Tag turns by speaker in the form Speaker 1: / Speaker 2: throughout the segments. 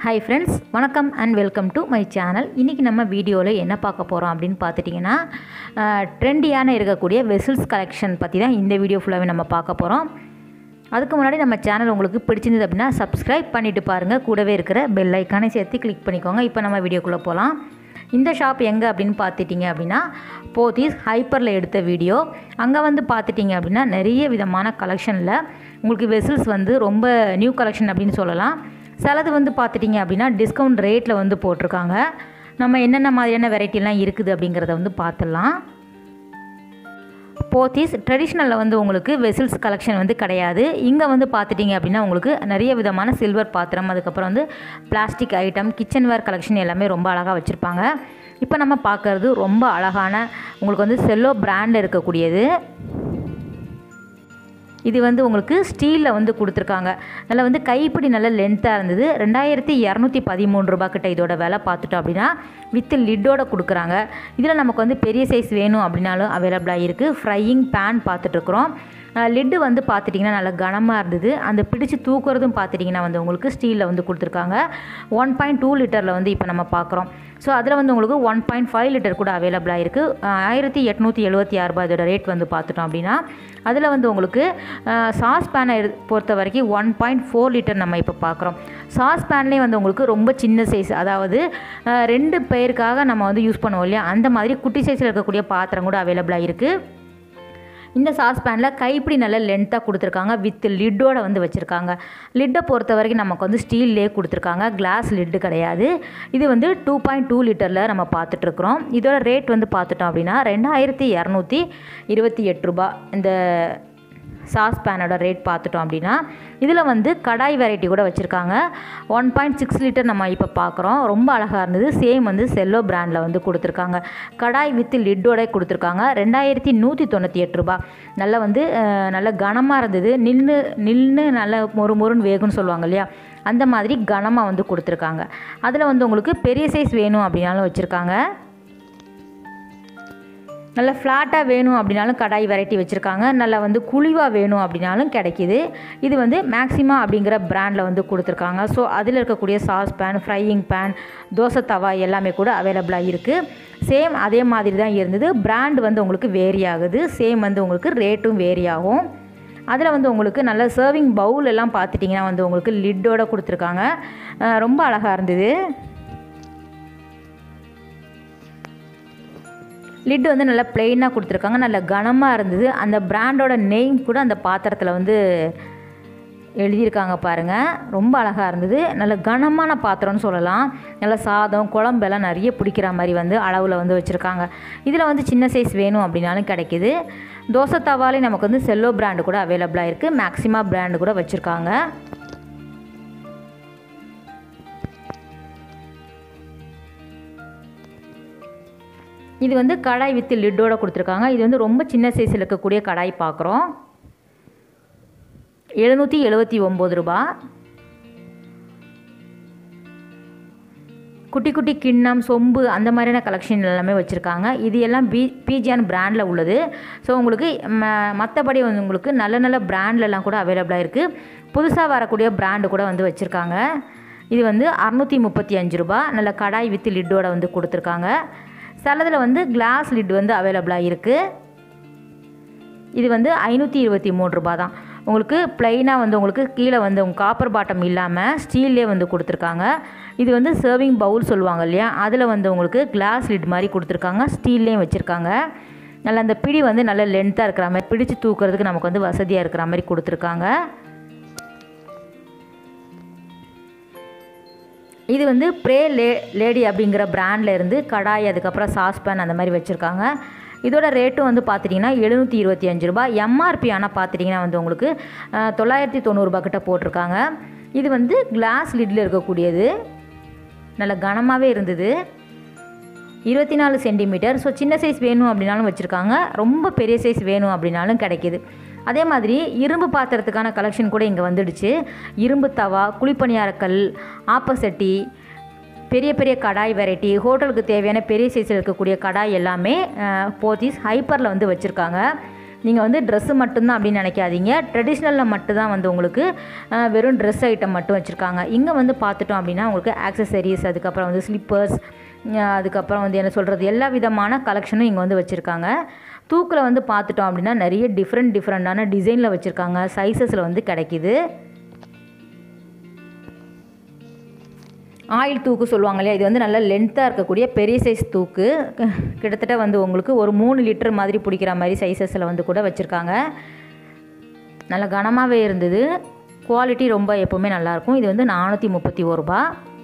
Speaker 1: hi friends வணக்கம் and welcome to my channel இன்றைக்கி நம்ம வீடியோவில் என்ன பார்க்க போகிறோம் அப்படின்னு பார்த்துட்டிங்கன்னா ட்ரெண்டியான இருக்கக்கூடிய வெசில்ஸ் கலெக்ஷன் பற்றி தான் இந்த வீடியோ ஃபுல்லாகவே நம்ம பார்க்க போகிறோம் அதுக்கு முன்னாடி நம்ம சேனல் உங்களுக்கு பிடிச்சிருந்தது அப்படின்னா சப்ஸ்கிரைப் பண்ணிவிட்டு பாருங்கள் கூடவே இருக்கிற பெல் ஐக்கானை சேர்த்து கிளிக் பண்ணிக்கோங்க இப்போ நம்ம வீடியோக்குள்ளே போகலாம் இந்த ஷாப் எங்கே அப்படின்னு பார்த்துட்டிங்க அப்படின்னா போத்தீஸ் ஹைப்பரில் எடுத்த வீடியோ அங்கே வந்து பார்த்துட்டிங்க அப்படின்னா நிறைய விதமான கலெக்ஷனில் உங்களுக்கு வெசில்ஸ் வந்து ரொம்ப நியூ கலெக்ஷன் அப்படின்னு சொல்லலாம் சிலது வந்து பார்த்துட்டிங்க அப்படின்னா டிஸ்கவுண்ட் ரேட்டில் வந்து போட்டிருக்காங்க நம்ம என்னென்ன மாதிரியான வெரைட்டிலாம் இருக்குது அப்படிங்கிறத வந்து பார்த்துடலாம் போத்தீஸ் ட்ரெடிஷ்னலில் வந்து உங்களுக்கு வெசில்ஸ் கலெக்ஷன் வந்து கிடையாது இங்கே வந்து பார்த்துட்டிங்க அப்படின்னா உங்களுக்கு நிறைய விதமான சில்வர் பாத்திரம் அதுக்கப்புறம் வந்து பிளாஸ்டிக் ஐட்டம் கிச்சன்வேர் கலெக்ஷன் எல்லாமே ரொம்ப அழகாக வச்சுருப்பாங்க இப்போ நம்ம பார்க்குறது ரொம்ப அழகான உங்களுக்கு வந்து செல்லோ பிராண்டில் இருக்கக்கூடியது இது வந்து உங்களுக்கு ஸ்டீலில் வந்து கொடுத்துருக்காங்க நல்லா வந்து கைப்பிடி நல்ல லென்த்தாக இருந்தது ரெண்டாயிரத்தி இரநூத்தி பதிமூணு ரூபா கிட்ட இதோட விலை பார்த்துட்டோம் அப்படின்னா வித் லிட்டோட கொடுக்குறாங்க இதில் நமக்கு வந்து பெரிய சைஸ் வேணும் அப்படின்னாலும் அவைலபிளாக இருக்குது ஃப்ரையிங் பேன் பார்த்துட்ருக்குறோம் லிட்டு வந்து பார்த்துட்டிங்கன்னா நல்லா கனமாக இருந்தது அந்த பிடிச்சி தூக்குறதும் பார்த்துட்டிங்கன்னா வந்து உங்களுக்கு ஸ்டீலில் வந்து கொடுத்துருக்காங்க ஒன் பாயிண்ட் டூ லிட்டரில் வந்து இப்போ நம்ம பார்க்குறோம் ஸோ அதில் வந்து உங்களுக்கு ஒன் பாயிண்ட் ஃபைவ் லிட்டர் கூட அவைலபிளாக இருக்குது ஆயிரத்தி எட்நூற்றி எழுபத்தி ஆறு ரூபாய் இதோட ரேட் வந்து பார்த்துட்டோம் அப்படின்னா அதில் வந்து உங்களுக்கு சாஸ் பேனை பொறுத்த வரைக்கும் ஒன் பாயிண்ட் ஃபோர் லிட்டர் நம்ம இப்போ பார்க்குறோம் சாஸ் பேன்லேயே வந்து உங்களுக்கு ரொம்ப சின்ன சைஸ் அதாவது ரெண்டு பேருக்காக நம்ம வந்து யூஸ் பண்ணுவோம் இல்லையா அந்த மாதிரி குட்டி சைஸில் இருக்கக்கூடிய பாத்திரம் கூட அவைலபிளாக இருக்குது இந்த சாஸ் பேனில் கைப்பிடி நல்ல லென்த்தாக கொடுத்துருக்காங்க வித் லிட்டோட வந்து வச்சுருக்காங்க லிட்டை பொறுத்த வரைக்கும் நமக்கு வந்து ஸ்டீல்லே கொடுத்துருக்காங்க கிளாஸ் லிட்டு கிடையாது இது வந்து டூ பாயிண்ட் டூ லிட்டரில் நம்ம பார்த்துட்ருக்குறோம் இதோட ரேட் வந்து பார்த்துட்டோம் அப்படின்னா ரெண்டாயிரத்தி இரநூத்தி இருபத்தி எட்டு ரூபா இந்த சாஸ் பேனோட ரேட் பார்த்துட்டோம் அப்படின்னா இதில் வந்து கடாய் வெரைட்டி கூட வச்சுருக்காங்க ஒன் பாயிண்ட் சிக்ஸ் லிட்டர் நம்ம இப்போ பார்க்குறோம் ரொம்ப அழகாக இருந்தது சேம் வந்து செல்லோ பிராண்டில் வந்து கொடுத்துருக்காங்க கடாய் வித் லிட்டோட கொடுத்துருக்காங்க ரெண்டாயிரத்தி நூற்றி தொண்ணூற்றி எட்டு ரூபா நல்லா வந்து நல்ல கனமாக இருந்தது நின்று நின்று நல்ல மொறு மொறுன்னு வேகும்னு சொல்லுவாங்க இல்லையா அந்த மாதிரி கனமாக வந்து கொடுத்துருக்காங்க அதில் வந்து உங்களுக்கு பெரிய சைஸ் வேணும் அப்படின்னாலும் வச்சுருக்காங்க நல்ல ஃப்ளாட்டாக வேணும் அப்படின்னாலும் கடாய் வெரைட்டி வச்சுருக்காங்க நல்லா வந்து குழிவாக வேணும் அப்படின்னாலும் கிடைக்கிது இது வந்து மேக்ஸிமா அப்படிங்கிற பிராண்டில் வந்து கொடுத்துருக்காங்க ஸோ அதில் இருக்கக்கூடிய saucepan frying pan dosa tawa எல்லாமே கூட அவைலபிளாக இருக்குது சேம் அதே மாதிரி தான் இருந்தது பிராண்ட் வந்து உங்களுக்கு வேரி ஆகுது சேம் வந்து உங்களுக்கு ரேட்டும் வேரி ஆகும் அதில் வந்து உங்களுக்கு நல்ல சர்விங் பவுல் எல்லாம் பார்த்துட்டிங்கன்னா வந்து உங்களுக்கு லிட்டோட கொடுத்துருக்காங்க ரொம்ப அழகாக இருந்தது லிட்டு வந்து நல்லா பிளெயினாக கொடுத்துருக்காங்க நல்ல கனமாக இருந்தது அந்த பிராண்டோட நெய்ம் கூட அந்த பாத்திரத்தில் வந்து எழுதியிருக்காங்க பாருங்கள் ரொம்ப அழகாக இருந்தது நல்ல கனமான பாத்திரம்னு சொல்லலாம் நல்ல சாதம் குழம்பெல்லாம் நிறைய பிடிக்கிற மாதிரி வந்து அளவில் வந்து வச்சுருக்காங்க இதில் வந்து சின்ன சைஸ் வேணும் அப்படின்னாலும் கிடைக்கிது தோசை தவாலே நமக்கு வந்து செல்லோ பிராண்டு கூட அவைலபிளாக இருக்குது மேக்ஸிமா பிராண்டு கூட வச்சுருக்காங்க இது வந்து கடாய் வித்து லிட்டோட கொடுத்துருக்காங்க இது வந்து ரொம்ப சின்ன சைஸில் இருக்கக்கூடிய கடாய் பார்க்குறோம் எழுநூற்றி எழுபத்தி ஒம்பது ரூபா குட்டி குட்டி கிண்ணம் சொம்பு அந்த மாதிரியான கலெக்ஷன் எல்லாமே வச்சுருக்காங்க இது எல்லாம் பி பிஜியான் பிராண்டில் உள்ளது ஸோ உங்களுக்கு ம மற்றபடி வந்து உங்களுக்கு நல்ல நல்ல பிராண்ட்லலாம் கூட அவைலபிளாக இருக்குது புதுசாக வரக்கூடிய பிராண்டு கூட வந்து வச்சுருக்காங்க இது வந்து அறநூற்றி முப்பத்தி அஞ்சு ரூபா நல்ல கடாய் வித்து லிட்டோட வந்து கொடுத்துருக்காங்க சிலதில் வந்து கிளாஸ் லிட் வந்து அவைலபிளாக இருக்குது இது வந்து ஐநூற்றி இருபத்தி மூணு ரூபா தான் உங்களுக்கு ப்ளைனாக வந்து உங்களுக்கு கீழே வந்து உங்கள் காப்பர் பாட்டம் இல்லாமல் ஸ்டீல்லே வந்து கொடுத்துருக்காங்க இது வந்து சர்விங் பவுல் சொல்லுவாங்க இல்லையா அதில் வந்து உங்களுக்கு கிளாஸ் லிட் மாதிரி கொடுத்துருக்காங்க ஸ்டீல்லேயும் வச்சுருக்காங்க நல்ல அந்த பிடி வந்து நல்ல லென்த்தாக இருக்கிற மாதிரி பிடிச்சு தூக்குறதுக்கு நமக்கு வந்து வசதியாக இருக்கிற மாதிரி கொடுத்துருக்காங்க இது வந்து ப்ரே லே லேடி அப்படிங்கிற பிராண்டில் இருந்து கடாய் அதுக்கப்புறம் சாஸ்பேன் அந்த மாதிரி வச்சுருக்காங்க இதோட ரேட்டும் வந்து பார்த்துட்டிங்கன்னா எழுநூற்றி இருபத்தி அஞ்சு ரூபா எம்ஆர்பி ஆனால் பார்த்துட்டிங்கன்னா வந்து உங்களுக்கு தொள்ளாயிரத்தி தொண்ணூறுபா கிட்ட போட்டிருக்காங்க இது வந்து கிளாஸ் லிட்டில் இருக்கக்கூடியது நல்ல கனமாகவே இருந்தது இருபத்தி நாலு சென்டிமீட்டர் ஸோ சின்ன சைஸ் வேணும் அப்படின்னாலும் வச்சுருக்காங்க ரொம்ப பெரிய சைஸ் வேணும் அப்படின்னாலும் கிடைக்கிது அதே மாதிரி இரும்பு பாத்திரத்துக்கான கலெக்ஷன் கூட இங்கே வந்துடுச்சு இரும்பு தவா குழிப்பணியாரக்கல் ஆப்பசட்டி பெரிய பெரிய கடாய் வெரைட்டி ஹோட்டலுக்கு தேவையான பெரிய சைஸில் இருக்கக்கூடிய கடாய் எல்லாமே போத்தீஸ் ஹைப்பரில் வந்து வச்சுருக்காங்க நீங்கள் வந்து ட்ரெஸ்ஸு மட்டும்தான் அப்படின்னு நினைக்காதீங்க ட்ரெடிஷ்னலில் மட்டும்தான் வந்து உங்களுக்கு அஹ், வெறும் ட்ரெஸ் ஐட்டம் மட்டும் வச்சுருக்காங்க இங்கே வந்து பார்த்துட்டோம் அப்படின்னா உங்களுக்கு ஆக்சசரிஸ் அதுக்கப்புறம் வந்து ஸ்லிப்பர்ஸ் அதுக்கப்புறம் வந்து என்ன சொல்கிறது எல்லா விதமான கலெக்ஷனும் இங்கே வந்து வச்சுருக்காங்க தூக்கில் வந்து பார்த்துட்டோம் அப்படின்னா நிறைய டிஃப்ரெண்ட் டிஃப்ரெண்ட்டான டிசைனில் வச்சுருக்காங்க சைஸஸில் வந்து கிடைக்கிது ஆயில் தூக்கு சொல்லுவாங்க இல்லையா இது வந்து நல்ல லென்த்தாக இருக்கக்கூடிய பெரிய சைஸ் தூக்கு கிட்டத்தட்ட வந்து உங்களுக்கு ஒரு மூணு லிட்டர் மாதிரி பிடிக்கிற மாதிரி சைஸஸில் வந்து கூட வச்சுருக்காங்க நல்ல கனமாகவே இருந்தது குவாலிட்டி ரொம்ப எப்போவுமே நல்லாயிருக்கும் இது வந்து நானூற்றி முப்பத்தி ஒரு ரூபா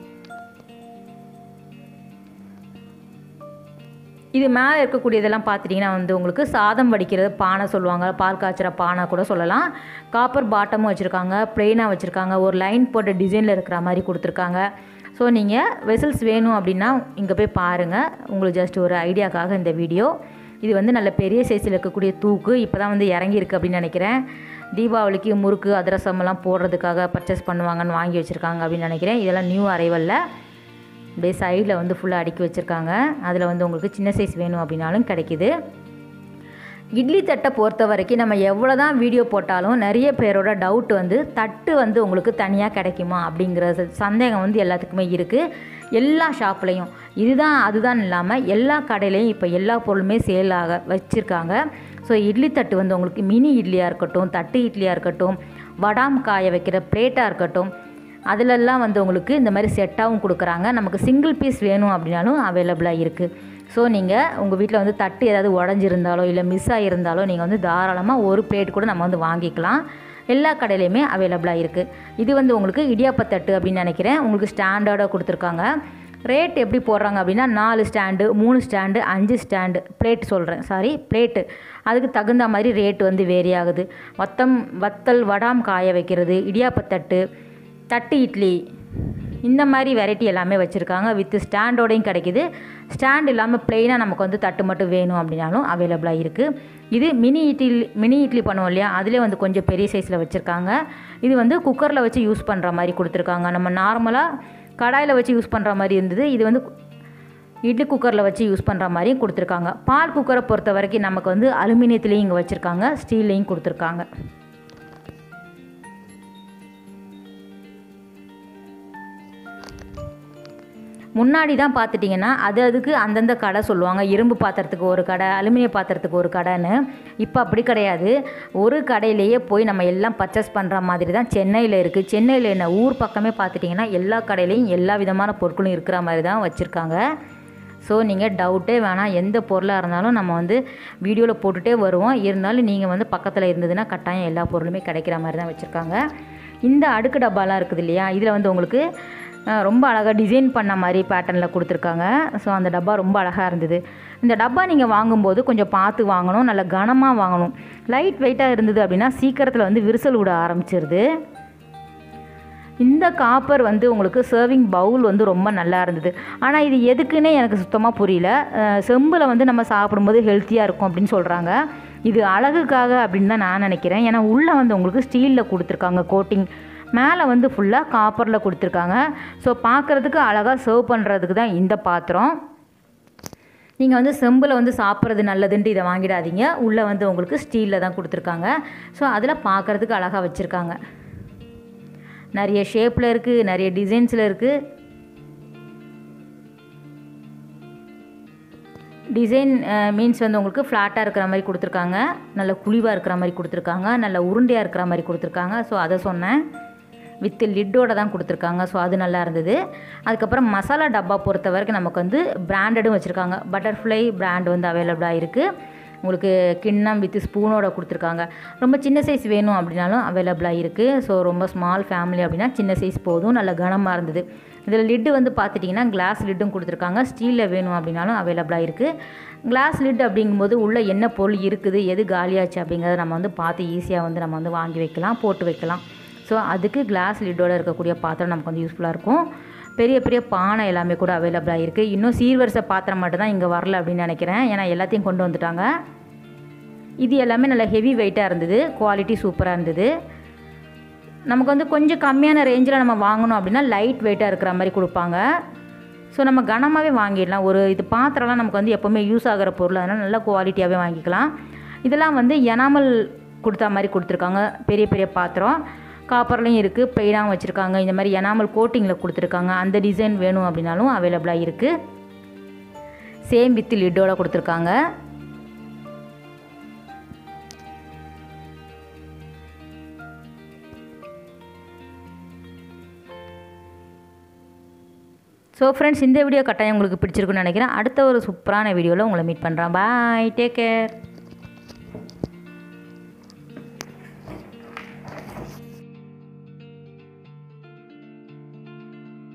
Speaker 1: இது மேலே இருக்கக்கூடியதெல்லாம் பார்த்துட்டிங்கன்னா வந்து உங்களுக்கு சாதம் வடிக்கிறது பானை சொல்லுவாங்க பால் காய்ச்சுற பானை கூட சொல்லலாம் காப்பர் பாட்டமும் வச்சுருக்காங்க ப்ளெயினாக வச்சுருக்காங்க ஒரு லைன் போட்ட டிசைனில் இருக்கிற மாதிரி கொடுத்துருக்காங்க ஸோ நீங்கள் வெசல்ஸ் வேணும் அப்படின்னா இங்கே போய் பாருங்கள் உங்களுக்கு ஜஸ்ட் ஒரு ஐடியாக்காக இந்த வீடியோ இது வந்து நல்ல பெரிய சைஸில் இருக்கக்கூடிய தூக்கு இப்போ தான் வந்து இறங்கியிருக்கு அப்படின்னு நினைக்கிறேன் தீபாவளிக்கு முறுக்கு அதிரசமெல்லாம் போடுறதுக்காக பர்ச்சேஸ் பண்ணுவாங்கன்னு வாங்கி வச்சுருக்காங்க அப்படின்னு நினைக்கிறேன் இதெல்லாம் நியூ அரைவலில் அப்படியே சைடில் வந்து ஃபுல்லாக அடுக்கி வச்சுருக்காங்க அதில் வந்து உங்களுக்கு சின்ன சைஸ் வேணும் அப்படின்னாலும் கிடைக்கிது இட்லி தட்டை பொறுத்த வரைக்கும் நம்ம எவ்வளோ தான் வீடியோ போட்டாலும் நிறைய பேரோட டவுட் வந்து தட்டு வந்து உங்களுக்கு தனியாக கிடைக்குமா அப்படிங்கிற ச- சந்தேகம் வந்து எல்லாத்துக்குமே இருக்குது எல்லா ஷாப்லேயும் இதுதான் அதுதான் இல்லாமல் எல்லா கடையிலையும் இப்போ எல்லா பொருளுமே சேல் ஆக வச்சுருக்காங்க ஸோ இட்லி தட்டு வந்து உங்களுக்கு மினி இட்லியாக இருக்கட்டும் தட்டு இட்லியாக இருக்கட்டும் வடாம் காய வைக்கிற பிளேட்டாக இருக்கட்டும் அதிலெல்லாம் வந்து உங்களுக்கு இந்த மாதிரி செட்டாகவும் கொடுக்குறாங்க நமக்கு சிங்கிள் பீஸ் வேணும் அப்படின்னாலும் அவைலபிளாக இருக்குது ஸோ நீங்கள் உங்கள் வீட்டில் வந்து தட்டு ஏதாவது உடஞ்சிருந்தாலோ இல்லை மிஸ் ஆகியிருந்தாலோ நீங்கள் வந்து தாராளமாக ஒரு பிளேட் கூட நம்ம வந்து வாங்கிக்கலாம் எல்லா கடையிலையுமே அவைலபிளாக இருக்குது இது வந்து உங்களுக்கு இடியாப்பத்தட்டு அப்படின்னு நினைக்கிறேன் உங்களுக்கு ஸ்டாண்டர்டாக கொடுத்துருக்காங்க ரேட் எப்படி போடுறாங்க அப்படின்னா நாலு ஸ்டாண்டு மூணு ஸ்டாண்டு அஞ்சு ஸ்டாண்டு பிளேட் சொல்கிறேன் சாரி பிளேட்டு அதுக்கு தகுந்த மாதிரி ரேட் வந்து வேரி ஆகுது வத்தம் வத்தல் வடாம் காய வைக்கிறது இடியாப்பத்தட்டு தட்டு இட்லி இந்த மாதிரி வெரைட்டி எல்லாமே வச்சுருக்காங்க வித் ஸ்டாண்டோடையும் கிடைக்குது ஸ்டாண்ட் இல்லாமல் ப்ளெயினாக நமக்கு வந்து தட்டு மட்டும் வேணும் அப்படின்னாலும் அவைலபிளாக இருக்குது இது மினி இட்லி மினி இட்லி பண்ணுவோம் இல்லையா அதிலே வந்து கொஞ்சம் பெரிய சைஸில் வச்சுருக்காங்க இது வந்து குக்கரில் வச்சு யூஸ் பண்ணுற மாதிரி கொடுத்துருக்காங்க நம்ம நார்மலாக கடாயில் வச்சு யூஸ் பண்ணுற மாதிரி இருந்தது இது வந்து இட்லி குக்கரில் வச்சு யூஸ் பண்ணுற மாதிரியும் கொடுத்துருக்காங்க பால் குக்கரை பொறுத்த வரைக்கும் நமக்கு வந்து அலுமினியத்துலேயும் இங்கே வச்சுருக்காங்க ஸ்டீல்லையும் கொடுத்துருக்காங்க முன்னாடி தான் பார்த்துட்டிங்கன்னா அது அதுக்கு அந்தந்த கடை சொல்லுவாங்க இரும்பு பாத்திரத்துக்கு ஒரு கடை அலுமினிய பாத்திரத்துக்கு ஒரு கடைன்னு இப்போ அப்படி கிடையாது ஒரு கடையிலேயே போய் நம்ம எல்லாம் பர்ச்சேஸ் பண்ணுற மாதிரி தான் சென்னையில் இருக்குது சென்னையில் என்ன ஊர் பக்கமே பார்த்துட்டிங்கன்னா எல்லா கடையிலையும் எல்லா விதமான பொருட்களும் இருக்கிற மாதிரி தான் வச்சுருக்காங்க ஸோ நீங்கள் டவுட்டே வேணாம் எந்த பொருளாக இருந்தாலும் நம்ம வந்து வீடியோவில் போட்டுகிட்டே வருவோம் இருந்தாலும் நீங்கள் வந்து பக்கத்தில் இருந்ததுன்னா கட்டாயம் எல்லா பொருளுமே கிடைக்கிற மாதிரி தான் வச்சுருக்காங்க இந்த அடுக்கு டப்பாலாம் இருக்குது இல்லையா இதில் வந்து உங்களுக்கு அஹ், ரொம்ப அழகாக டிசைன் பண்ண மாதிரி பேட்டர்னில் கொடுத்துருக்காங்க ஸோ அந்த டப்பா ரொம்ப அழகாக இருந்தது இந்த டப்பா நீங்கள் வாங்கும்போது கொஞ்சம் பார்த்து வாங்கணும் நல்ல கனமாக வாங்கணும் லைட் வெயிட்டாக இருந்தது அப்படின்னா சீக்கிரத்தில் வந்து விரிசல் விட ஆரம்பிச்சிருது இந்த காப்பர் வந்து உங்களுக்கு சர்விங் பவுல் வந்து ரொம்ப நல்லா இருந்தது ஆனால் இது எதுக்குன்னே எனக்கு சுத்தமாக புரியல அஹ் செம்பில் வந்து நம்ம சாப்பிடும்போது ஹெல்த்தியாக இருக்கும் அப்படின்னு சொல்கிறாங்க இது அழகுக்காக அப்படின்னு தான் நான் நினைக்கிறேன் ஏன்னா உள்ளே வந்து உங்களுக்கு ஸ்டீலில் கொடுத்துருக்காங்க கோட்டிங் மேலே வந்து ஃபுல்லாக காப்பரில் கொடுத்துருக்காங்க ஸோ பார்க்குறதுக்கு அழகாக சர்வ் பண்ணுறதுக்கு தான் இந்த பாத்திரம் நீங்கள் வந்து செம்பில் வந்து சாப்பிட்றது நல்லதுன்ட்டு இதை வாங்கிடாதீங்க உள்ளே வந்து உங்களுக்கு ஸ்டீலில் தான் கொடுத்துருக்காங்க ஸோ அதில் பார்க்குறதுக்கு அழகாக வச்சுருக்காங்க நிறைய ஷேப்பில் இருக்குது நிறைய டிசைன்ஸில் இருக்குது டிசைன் மீன்ஸ் வந்து உங்களுக்கு ஃப்ளாட்டாக இருக்கிற மாதிரி கொடுத்துருக்காங்க நல்ல குழிவாக இருக்கிற மாதிரி கொடுத்துருக்காங்க நல்ல உருண்டையாக இருக்கிற மாதிரி கொடுத்துருக்காங்க ஸோ அதை சொன்னேன் வித் லிட்டோட தான் கொடுத்துருக்காங்க ஸோ அது நல்லா இருந்தது அதுக்கப்புறம் மசாலா டப்பா பொறுத்த வரைக்கும் நமக்கு வந்து பிராண்டடும் வச்சுருக்காங்க பட்டர்ஃப்ளை பிராண்ட் வந்து அவைலபிளாக இருக்குது உங்களுக்கு கிண்ணம் வித் ஸ்பூனோட கொடுத்துருக்காங்க ரொம்ப சின்ன சைஸ் வேணும் அப்படின்னாலும் அவைலபிளாக இருக்குது ஸோ ரொம்ப ஸ்மால் ஃபேமிலி அப்படின்னா சின்ன சைஸ் போதும் நல்ல கனமாக இருந்தது இதில் லிட்டு வந்து பார்த்துட்டிங்கன்னா கிளாஸ் லிட்டும் கொடுத்துருக்காங்க ஸ்டீலில் வேணும் அப்படின்னாலும் அவைலபிளாக இருக்குது கிளாஸ் லிட் அப்படிங்கும்போது உள்ளே என்ன பொருள் இருக்குது எது காலியாச்சு அப்படிங்கிறத நம்ம வந்து பார்த்து ஈஸியாக வந்து நம்ம வந்து வாங்கி வைக்கலாம் போட்டு வைக்கலாம் ஸோ அதுக்கு கிளாஸ் லிட்டோட இருக்கக்கூடிய பாத்திரம் நமக்கு வந்து யூஸ்ஃபுல்லாக இருக்கும் பெரிய பெரிய பானை எல்லாமே கூட அவைலபிளாக இருக்குது இன்னும் சீர்வரிசை பாத்திரம் மட்டும் தான் இங்கே வரல அப்படின்னு நினைக்கிறேன் ஏன்னா எல்லாத்தையும் கொண்டு வந்துட்டாங்க இது எல்லாமே நல்ல ஹெவி வெயிட்டாக இருந்தது குவாலிட்டி சூப்பராக இருந்தது நமக்கு வந்து கொஞ்சம் கம்மியான ரேஞ்சில் நம்ம வாங்கணும் அப்படின்னா லைட் வெயிட்டாக இருக்கிற மாதிரி கொடுப்பாங்க ஸோ நம்ம கனமாகவே வாங்கிடலாம் ஒரு இது பாத்திரம்லாம் நமக்கு வந்து எப்போவுமே யூஸ் ஆகிற பொருள் அதனால் நல்ல குவாலிட்டியாகவே வாங்கிக்கலாம் இதெல்லாம் வந்து எனாமல் கொடுத்தா மாதிரி கொடுத்துருக்காங்க பெரிய பெரிய பாத்திரம் காப்பர்லேயும் இருக்குது பெயினாகவும் வச்சுருக்காங்க இந்த மாதிரி எனாமல் கோட்டிங்கில் கொடுத்துருக்காங்க அந்த டிசைன் வேணும் அப்படின்னாலும் அவைலபிளாக இருக்குது சேம் வித் லிட்டோட கொடுத்துருக்காங்க ஸோ ஃப்ரெண்ட்ஸ் இந்த வீடியோ கட்டாயம் உங்களுக்கு பிடிச்சிருக்குன்னு நினைக்கிறேன் அடுத்த ஒரு சூப்பரான வீடியோவில் உங்களை மீட் பண்ணுறேன் பாய் டேக் கேர்